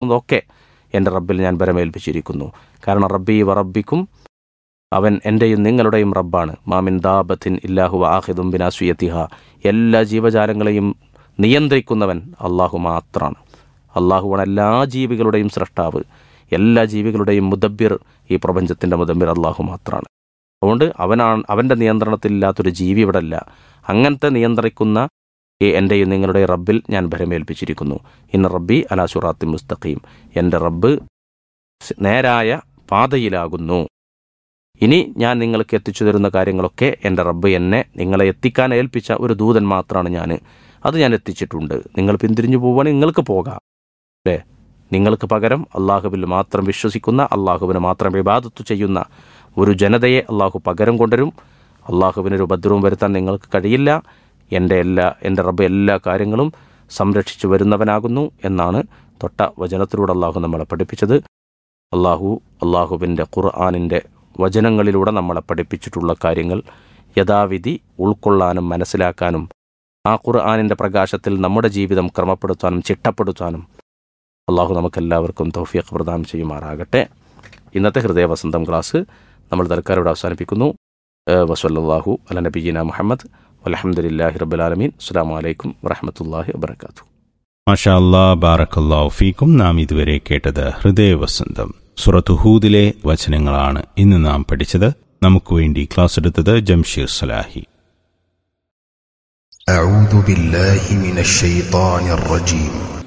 നടക്കുന്നതൊക്കെ എൻ്റെ റബ്ബിൽ ഞാൻ ബരമേൽപ്പിച്ചിരിക്കുന്നു കാരണം റബ്ബി വറബിക്കും അവൻ എൻ്റെയും നിങ്ങളുടെയും റബ്ബാണ് മാമിൻ ദാബത്തിൻ ഇല്ലാഹു ആഹിദും ബിനാസുയത്തിഹ എല്ലാ ജീവജാലങ്ങളെയും നിയന്ത്രിക്കുന്നവൻ അള്ളാഹു മാത്രമാണ് അള്ളാഹുവാണ് എല്ലാ ജീവികളുടെയും സൃഷ്ടാവ് എല്ലാ ജീവികളുടെയും മുദബ്ബിർ ഈ പ്രപഞ്ചത്തിൻ്റെ മുദബ്ബിർ അള്ളാഹു മാത്രമാണ് അതുകൊണ്ട് അവനാണ് അവൻ്റെ നിയന്ത്രണത്തിലില്ലാത്തൊരു ജീവി ഇവിടെ അല്ല അങ്ങനത്തെ നിയന്ത്രിക്കുന്ന ഈ എൻ്റെയും നിങ്ങളുടെ റബ്ബിൽ ഞാൻ ഭരമേൽപ്പിച്ചിരിക്കുന്നു ഇന്ന് റബ്ബി അലാ സുറാത്തി മുസ്തഖീം എൻ്റെ റബ്ബ് നേരായ പാതയിലാകുന്നു ഇനി ഞാൻ നിങ്ങൾക്ക് എത്തിച്ചു തരുന്ന കാര്യങ്ങളൊക്കെ എൻ്റെ റബ്ബ് എന്നെ നിങ്ങളെ എത്തിക്കാൻ ഏൽപ്പിച്ച ഒരു ദൂതൻ മാത്രമാണ് ഞാൻ അത് ഞാൻ എത്തിച്ചിട്ടുണ്ട് നിങ്ങൾ പിന്തിരിഞ്ഞു പോവുകയാണെങ്കിൽ നിങ്ങൾക്ക് പോകാം അല്ലേ നിങ്ങൾക്ക് പകരം അള്ളാഹുവിൽ മാത്രം വിശ്വസിക്കുന്ന അള്ളാഹുവിന് മാത്രം വിവാദത്തു ചെയ്യുന്ന ഒരു ജനതയെ അള്ളാഹു പകരം കൊണ്ടുവരും അള്ളാഹുവിനൊരു ഉപദ്രവം വരുത്താൻ നിങ്ങൾക്ക് കഴിയില്ല എൻ്റെ എല്ലാ എൻ്റെ റബ്ബ് എല്ലാ കാര്യങ്ങളും സംരക്ഷിച്ചു വരുന്നവനാകുന്നു എന്നാണ് തൊട്ട വചനത്തിലൂടെ അള്ളാഹു നമ്മളെ പഠിപ്പിച്ചത് അള്ളാഹു അള്ളാഹുവിൻ്റെ ഖുർആാനിൻ്റെ വചനങ്ങളിലൂടെ നമ്മളെ പഠിപ്പിച്ചിട്ടുള്ള കാര്യങ്ങൾ യഥാവിധി ഉൾക്കൊള്ളാനും മനസ്സിലാക്കാനും ആ ഖുർആാനിൻ്റെ പ്രകാശത്തിൽ നമ്മുടെ ജീവിതം ക്രമപ്പെടുത്താനും ചിട്ടപ്പെടുത്താനും അള്ളാഹു നമുക്കെല്ലാവർക്കും തൗഫീഖ് പ്രദാനം ചെയ്യുമാറാകട്ടെ ഇന്നത്തെ ഹൃദയവസന്തം ക്ലാസ് നമ്മൾ തൽക്കാലം ഇവിടെ അവസാനിപ്പിക്കുന്നു വസല്ലാഹു അല നബീന മുഹമ്മദ് അലഹമുല്ലാഹി റബ്ബുലാലമീൻ അസ്സാം വലൈക്കും വറഹമത്തല്ലാഹി വബർക്കാത്തു മാഷാ അല്ലാ ബാറക്കല്ലാഹു ഫീക്കും നാം ഇതുവരെ കേട്ടത് ഹൃദയവസന്തം സുറത്ത് ഹൂദിലെ വചനങ്ങളാണ് ഇന്ന് നാം പഠിച്ചത് നമുക്ക് വേണ്ടി ക്ലാസ് എടുത്തത് ജംഷീർ സലാഹി أعوذ بالله من الشيطان الرجيم